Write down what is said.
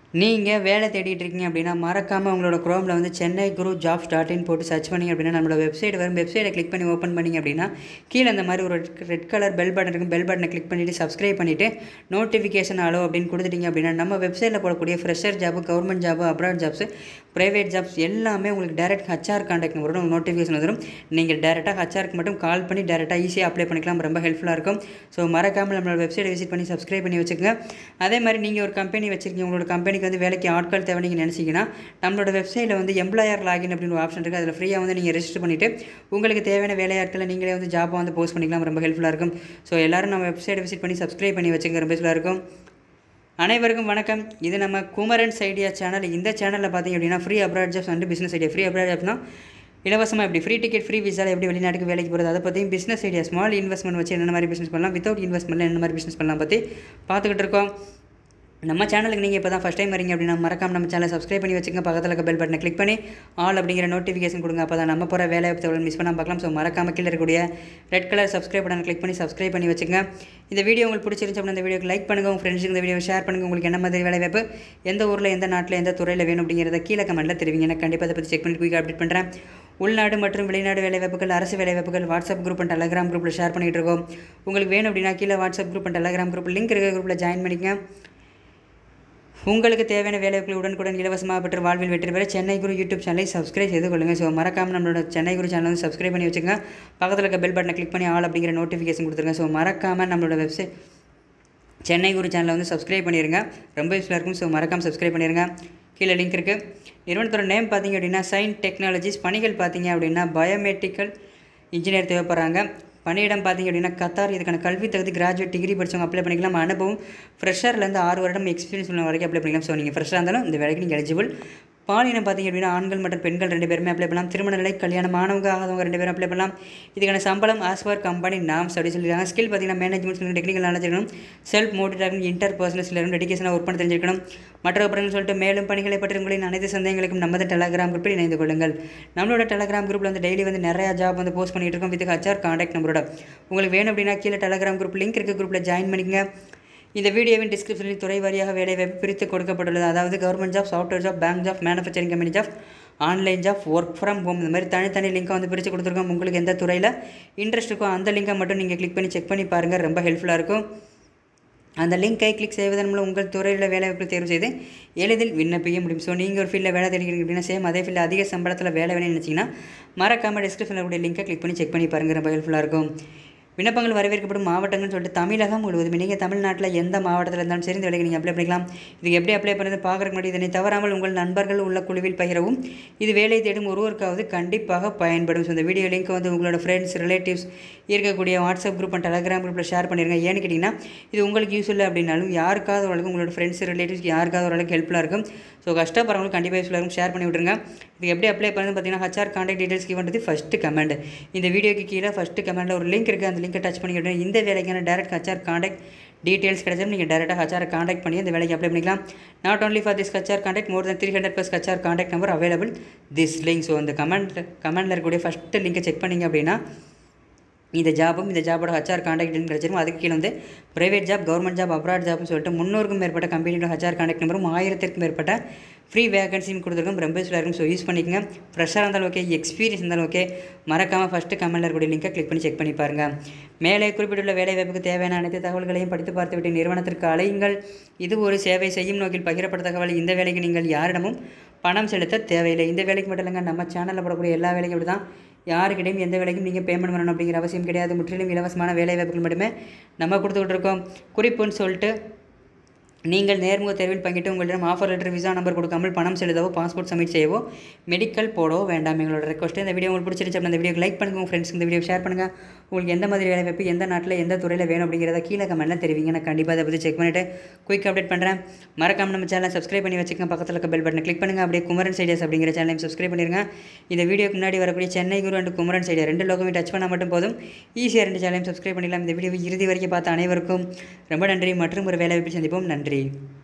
நீங்கள் வேலை தேடிட்டு இருக்கீங்க அப்படின்னா மறக்காமல் உங்களோட குரோமில் வந்து Chennai Guru jobs dot in போட்டு சர்ச் பண்ணிங்க அப்படின்னா நம்மளோட வெப்சைட் வரும் வெப்சைட்டை கிளிக் பண்ணி ஓப்பன் பண்ணிங்க அப்படின்னா கீழே இந்த மாதிரி ஒரு ரெட் கலர் பெல் பட்டன் இருக்கும் பெல் பட்டனை கிளிக் பண்ணிவிட்டு சப்ஸ்கிரைப் பண்ணிவிட்டு நோட்டிஃபிகேஷன் அலோ அப்படின்னு கொடுத்துட்டீங்க அப்படின்னா நம்ம வெப்சைட்டில் போடக்கூடிய fresher job government job abroad jobs private jobs எல்லாமே உங்களுக்கு டேரக்ட் ஹச்ஆர் கான்டாக்ட் வரும் உங்களுக்கு நோட்டிஃபிகேஷன் வந்துடும் நீங்கள் டேரெக்டாக ஹச்ஆருக்கு மட்டும் கால் பண்ணி டேரெக்டாக ஈஸியாக அப்ளை பண்ணிக்கலாம் ரொம்ப ஹெல்ப்ஃபுல்லாக இருக்கும் ஸோ மறக்காமல் நம்மளோட வெப்சைட்டை விசிட் பண்ணி சப்ஸ்கிரைப் பண்ணி வச்சுக்கோங்க அதே மாதிரி நீங்கள் ஒரு கம்பெனி வச்சிருக்கீங்க உங்களோட கம்பெனிக்கு வந்து வேலைக்கு ஆட்கள் தேவை நீங்கள் நினச்சிங்கன்னா நம்மளோட வெப்சைட்டில் வந்து எம்ப்ளாயர் லாகின் அப்படின்னு ஒரு ஆப்ஷன் இருக்குது அதில் ஃப்ரீயாக வந்து நீங்கள் ரெஜிஸ்டர் பண்ணிவிட்டு உங்களுக்கு தேவையான வேலையாட்களை நீங்களே வந்து ஜாப்பை வந்து போஸ்ட் பண்ணிக்கலாம் ரொம்ப ஹெல்ப்ஃபுல்லாக இருக்கும் ஸோ எல்லோரும் நம்ம வெப்சைட்டை விசிட் பண்ணி சப்ஸ்கிரைப் பண்ணி வச்சுக்க ரொம்ப யூஸ்ஃபுல்லாக இருக்கும் அனைவருக்கும் வணக்கம் இது நம்ம குமரன்ஸ் ஐடியா சேனல் இந்த சேனலில் பார்த்தீங்க அப்படின்னா ஃப்ரீ அப்ராட் ஜாப்ஸ் வந்து பிஸ்னஸ் ஐடியா ஃப்ரீ அப்ராட் ஜாப்ஸ்னா இலவசமாக எப்படி ஃப்ரீ டிக்கெட் ஃப்ரீ விசாவில் எப்படி வெளிநாட்டுக்கு வேலைக்கு போகிறது அதை பற்றியும் பிஸ்னஸ் ஐடியா ஸ்மால் இன்வெஸ்ட்மெண்ட் வச்சு என்ன மாதிரி பிஸ்னஸ் பண்ணலாம் வித்தவுட் இன்வெஸ்ட்மெண்ட்டில் என்ன மாதிரி பிஸ்னஸ் பண்ணலாம் பற்றி பார்த்துக்கிட்டு இருக்கோம் நம்ம சேனலுக்கு நீங்கள் இப்போ தான் ஃபஸ்ட் டைம் வரீங்க அப்படின்னா மறக்காம நம்ம சேனலை சப்ஸ்கிரைப் பண்ணி வச்சுங்க பக்கத்தில் இருக்க பெல் பட்டனை கிளிக் பண்ணி ஆல் அப்படிங்கிற நோட்டிஃபிகேஷன் கொடுங்க அப்போ தான் நம்ம போகிற வேலை தகவல் மிஸ் பண்ணாமல் பார்க்கலாம் ஸோ மறக்காம கீழே இருக்கக்கூடிய ரெட் கலர் சப்ஸ்கிரைப் பட்டனை கிளிக் பண்ணி சப்ஸ்கிரைப் பண்ணி வச்சுங்க இந்த வீடியோ உங்களுக்கு பிடிச்சிருந்துச்சு அப்படின்னா இந்த வீடியோக்கு லைக் பண்ணுங்கள் உங்கள் ஃப்ரெண்ட்ஸுக்கு இந்த வீடியோ ஷேர் பண்ணுங்கள் உங்களுக்கு என்ன மாதிரி வேலை வாய்ப்பு எந்த ஊரில் எந்த நாட்டில் எந்த துறையில் வேணும் அப்படிங்கிறத கீழே கமெண்ட்டில் தெரிவிங்க எனக்கு கண்டிப்பாக அதை பற்றி செக் பண்ணி குயிக்காக அப்டேட் பண்ணுறேன் உள்நாடு மற்றும் வெளிநாடு வேலைவாய்ப்புகள் அரசு வேலைவாய்ப்புகள் வாட்ஸ்அப் குரூப் அண்ட் டெலகிராம் குரூப்பில் ஷேர் பண்ணிகிட்டு இருக்கோம் உங்களுக்கு வேணும் அப்படின்னா கீழே WhatsApp group and Telegram group link இருக்கிற குரூப்பில் ஜாயின் பண்ணிக்கங்க உங்களுக்கு தேவையான வேலைகளை உடனுக்குடன் இலவசமாக பெற்று வாழ்வில் வெற்றி பெற சென்னை குரு யூடியூப் சேனலை சப்ஸ்கிரைப் செய்து கொள்ளுங்கள் ஸோ மறக்காமல் நம்மளோட சென்னை குரு சேனல் வந்து சப்ஸ்கிரைப் பண்ணி வச்சுங்க பக்கத்தில் இருக்க பெல் பட்டனை கிளிக் பண்ணி ஆல் அப்படிங்கிற நோட்டிஃபிகேஷன் கொடுத்துருங்க ஸோ மறக்காமல் நம்மளோட வெப்சைட் சென்னை குரு சேனலை வந்து சப்ஸ்கிரைப் பண்ணிடுங்க ரொம்ப யூஸ்ஃபுல்லாக இருக்கும் ஸோ மறக்காமல் சப்ஸ்கிரைப் பண்ணிடுங்க கீழே லிங்க் இருக்குது நிறுவனத்தோட நேம் பார்த்தீங்க அப்படின்னா சைன் டெக்னாலஜிஸ் பணிகள் பார்த்தீங்க அப்படின்னா பயோமெட்ரிக்கல் இன்ஜினியர் தேவைப்படுறாங்க பணியிடம் பார்த்தீங்க அப்படின்னா கத்தார் இதுக்கான கல்வி தகுதி கிராஜுவேட் டிகிரி படித்தவங்க அப்ளை பண்ணிக்கலாம் அனுபவம் ஃப்ரெஷர்லேருந்து ஆறு வருடம் எக்ஸ்பீரியன்ஸ் உள்ள வரைக்கும் அப்ளை பண்ணிக்கலாம் ஸோ நீங்கள் ஃப்ரெஷ்ஷாக இருந்தாலும் இந்த வேலைக்கு நீங்கள் எலிஜிபிள் பாலினம் பார்த்தீங்க அப்படின்னா ஆண்கள் மற்றும் பெண்கள் ரெண்டு பேருமே அப்ளை பண்ணலாம் திருமண நிலை கல்யாணம் ஆனவங்க ஆகாதவங்க ரெண்டு பேரும் அப்ளை பண்ணலாம் இதுக்கான சம்பளம் ஆஸ் பர் கம்பெனி நாம்ஸ் அப்படி சொல்லியிருக்காங்க ஸ்கில் பார்த்தீங்கன்னா மேனேஜ்மெண்ட் டெக்னிக்கல் நாலேஜ் இருக்கணும் செல்ஃப் மோட்டிவேட் இன்டர் பர்சனல்ஸில் இருக்கணும் டெடிக்கேஷனாக ஒர்க் பண்ண தெரிஞ்சிருக்கணும் மற்ற விவரங்கள் சொல்லிட்டு மேலும் பணிகளை பற்றி உங்களின் அனைத்து சந்தேகங்களுக்கும் நமது டெலகிராம் குரூப்பில் இணைந்து கொள்ளுங்கள் நம்மளோட டெலகிராம் குரூப்பில் வந்து டெய்லி வந்து நிறையா ஜாப் வந்து போஸ்ட் பண்ணிட்டு இருக்கோம் வித் ஹச்ஆர் காண்டாக்ட் நம்பரோட உங்களுக்கு வேணும் அப்படின்னா கீழே டெலகிராம் குரூப் லிங்க் இருக்க குரூப்பில் ஜாயின் பண்ணிக்கங்க இந்த வீடியோவின் டிஸ்கிரிப்ஷனில் துறை வாரியாக வேலைவாய்ப்பு பிரித்து கொடுக்கப்பட்டுள்ளது அதாவது government job software job bank job manufacturing company job online job work from home இந்த மாதிரி தனித்தனி லிங்க்கை வந்து பிரித்து கொடுத்துருக்கோம் உங்களுக்கு எந்த துறையில் இன்ட்ரெஸ்ட் இருக்கோ அந்த லிங்கை மட்டும் நீங்கள் கிளிக் பண்ணி செக் பண்ணி பாருங்கள் ரொம்ப ஹெல்ப்ஃபுல்லாக இருக்கும் அந்த லிங்கை கிளிக் செய்வதன் மூலம் உங்கள் துறையில் வேலைவாய்ப்பு தேர்வு செய்து எளிதில் விண்ணப்பிக்க முடியும் ஸோ நீங்கள் ஒரு ஃபீல்டில் வேலை தேடிக்கிறீங்க அப்படின்னா சேம் அதே ஃபீல்டில் அதிக சம்பளத்தில் வேலை வேணும்னு நினச்சிங்கன்னா மறக்காமல் டிஸ்கிரிப்ஷனில் கூடிய லிங்கை கிளிக் பண்ணி செக் பண்ணி பாருங்கள் ரொம்ப ஹெல்ப்ஃபுல்லாக இருக்கும் விண்ணப்பங்கள் வரவேற்கப்படும் மாவட்டங்கள்னு சொல்லிட்டு தமிழகம் முழுவதும் நீங்கள் தமிழ்நாட்டில் எந்த மாவட்டத்தில் இருந்தாலும் சரி இந்த வேலைக்கு நீங்கள் அப்ளை பண்ணிக்கலாம் இதுக்கு எப்படி அப்ளை பண்ணுறது பார்க்குறக்கு முன்னாடி இதனை தவறாமல் உங்கள் நண்பர்கள் உள்ள குழுவில் பகிரவும் இது வேலை தேடும் ஒருவருக்காவது கண்டிப்பாக பயன்படும் ஸோ இந்த வீடியோ லிங்க் வந்து உங்களோட ஃப்ரெண்ட்ஸ் ரிலேட்டிவ்ஸ் இருக்கக்கூடிய வாட்ஸ்அப் குரூப் அண்ட் டெலகிராம் குரூப்பில் ஷேர் பண்ணிடுங்க ஏன்னு கேட்டிங்கன்னா இது உங்களுக்கு யூஸ் இல்லை அப்படின்னாலும் யாருக்காவது ஓரளவுக்கு உங்களோட ஃப்ரெண்ட்ஸ் ரிலேட்டிவ்ஸ் யாருக்காவது ஓரளவுக்கு ஹெல்ப்ஃபுல்லாக இருக்கும் ஸோ கஷ்டப்படுறவங்களுக்கு கண்டிப்பாக யூஸ்ஃபுல்லாக இருக்கும் ஷேர் பண்ணி விட்ருங்க இது எப்படி அப்ளை பண்ணுறது பார்த்தீங்கன்னா ஹச்ஆர் கான்டாக்ட் டீடைல்ஸ் கிவன்றது ஃபஸ்ட்டு கமெண்ட் இந்த வீடியோக்கு கீழே ஃபஸ்ட்டு கமெண்ட்டில் ஒரு லிங்க் இருக்குது அந்த லிங்கை டச் பண்ணி இந்த வேலைக்கான டேரக்ட் ஹச்ஆர் கான்டாக்ட் டீட்டெயில்ஸ் கிடைச்சாலும் நீங்கள் டேரெக்டாக ஹச்ஆர் கான்டாக்ட் பண்ணி இந்த வேலைக்கு அப்ளை பண்ணிக்கலாம் not only for this HR contact more than three hundred plus HR contact number available this link so அந்த கமெண்ட் கமெண்ட்டில் இருக்கக்கூடிய ஃபஸ்ட்டு லிங்கை செக் பண்ணிங்க அப்படின்னா இந்த ஜாபும் இந்த ஜாபோட ஹச்ஆர் கான்டாக்ட் கிடச்சிரும் அதுக்கு கீழே வந்து private job government job abroad ஜாப்னு சொல்லிட்டு முந்நூறுக்கும் மேற்பட்ட கம்பெனியோட ஹச்ஆர் கான்டாக்ட் நம்பரும் ஆயிரத்திற்கும் மேற்பட்ட ஃப்ரீ வேகன்சின்னு கொடுத்துருக்கோம் ரொம்ப யூஸ்ஃபுல்லாக இருக்கும் ஸோ யூஸ் பண்ணிக்கங்க ஃப்ரெஷ்ஷாக இருந்தாலும் ஓகே எக்ஸ்பீரியன்ஸ் இருந்தாலும் ஓகே மறக்காமல் ஃபஸ்ட்டு கமெண்ட்டில் இருக்கக்கூடிய லிங்கை கிளிக் பண்ணி செக் பண்ணி பாருங்கள் மேலே குறிப்பிட்டுள்ள வேலை வாய்ப்புக்கு தேவையான அனைத்து தகவல்களையும் படித்து பார்த்துவிட்டு நிறுவனத்திற்கு அழையுங்கள் இது ஒரு சேவை செய்யும் நோக்கில் பகிரப்பட்ட தகவல் இந்த வேலைக்கு நீங்கள் யாரிடமும் பணம் செலுத்த தேவையில்லை இந்த வேலைக்கு மட்டும் இல்லைங்க நம்ம சேனலில் போடக்கூடிய எல்லா வேலைக்கும் இப்படி தான் யாருக்கிட்டையும் எந்த வேலைக்கும் நீங்கள் பேமெண்ட் பண்ணணும் அப்படிங்கிற அவசியம் கிடையாது முற்றிலும் இலவசமான வேலை வாய்ப்புகள் மட்டுமே நம்ம கொடுத்துக்கிட்டு இருக்கோம் குறிப்புன்னு சொல்லிட்டு நீங்கள் நேர்முக தேர்வில் பங்கிட்டு உங்களிடம் ஆஃபர் லெட்டர் விசா நம்பர் கொடுக்காமல் பணம் செலுத்தவோ பாஸ்போர்ட் சப்மிட் செய்யவோ மெடிக்கல் போடவோ வேண்டாம் எங்களோட ரெக்வஸ்ட் இந்த வீடியோ உங்களுக்கு பிடிச்சிருச்சு அப்படின்னா இந்த வீடியோ லைக் பண்ணுங்கள் உங்கள் ஃப்ரெண்ட்ஸ்க்கு இந்த வீடியோ ஷேர் பண்ணுங்கள் உங்களுக்கு எந்த மாதிரி வேலை வாய்ப்பு எந்த நாட்டில் எந்த துறையில் வேணும் அப்படிங்கிறத கீழே கமெண்ட்டில் தெரிவிங்க நான் கண்டிப்பாக அதை பற்றி செக் பண்ணிவிட்டு குயிக் அப்டேட் பண்ணுறேன் மறக்காம நம்ம சேனலை சப்ஸ்கிரைப் பண்ணி வச்சுக்கோங்க பக்கத்தில் இருக்க பெல் பட்டனை கிளிக் பண்ணுங்கள் அப்படியே குமரன் சைடியாஸ் அப்படிங்கிற சேனலையும் சப்ஸ்கிரைப் பண்ணிருங்க இந்த வீடியோக்கு முன்னாடி வரக்கூடிய சென்னை குரு அண்ட் குமரன் சைடியா ரெண்டு லோகமே டச் பண்ணால் மட்டும் போதும் ஈஸியாக ரெண்டு சேனலையும் சப்ஸ்கிரைப் பண்ணிடலாம் இந்த வீடியோ இறுதி வரைக்கும் பார்த்த அனைவருக்கும் ரொம்ப நன்றி மற்றும் ஒரு வேலை வாய்ப்பில் சந்திப்போம் நன்றி